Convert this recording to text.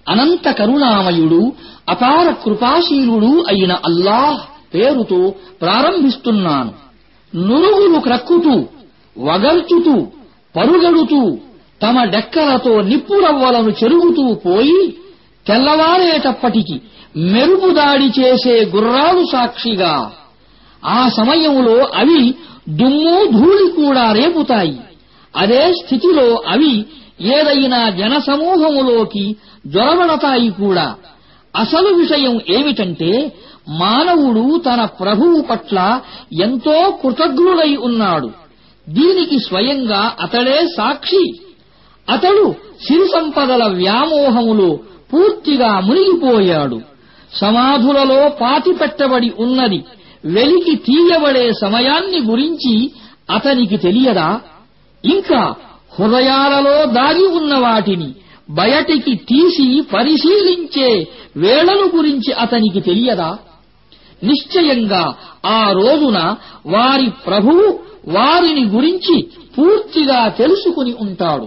అనంత కరుణామయుడు అపార కృపాశీలుడు అయిన అల్లాహ్ పేరుతో ప్రారంభిస్తున్నాను నురుగులు క్రక్కుతూ వగల్చుతూ పరుగడుతూ తమ డెక్కలతో నిప్పురవ్వలను చెరుగుతూ పోయి తెల్లవారేటప్పటికి మెరుపు దాడి చేసే గుర్రాలు సాక్షిగా ఆ సమయంలో అవి దుమ్ము ధూళి కూడా రేపుతాయి అదే స్థితిలో అవి ఏదైనా జనసమూహములోకి జొరబడతాయి కూడా అసలు విషయం ఏమిటంటే మానవుడు తన ప్రభువు పట్ల ఎంతో కృతజ్ఞుడై ఉన్నాడు దీనికి స్వయంగా అతడే సాక్షి అతడు సిరి సంపదల వ్యామోహములో పూర్తిగా మునిగిపోయాడు సమాధులలో పాతిపెట్టబడి ఉన్నది వెలికి తీయబడే సమయాన్ని గురించి అతనికి తెలియదా ఇంకా హృదయాలలో దాగి ఉన్న వాటిని బయటికి తీసి పరిశీలించే వేళను గురించి అతనికి తెలియదా నిశ్చయంగా ఆ రోజున వారి ప్రభువు వారిని గురించి పూర్తిగా తెలుసుకుని ఉంటాడు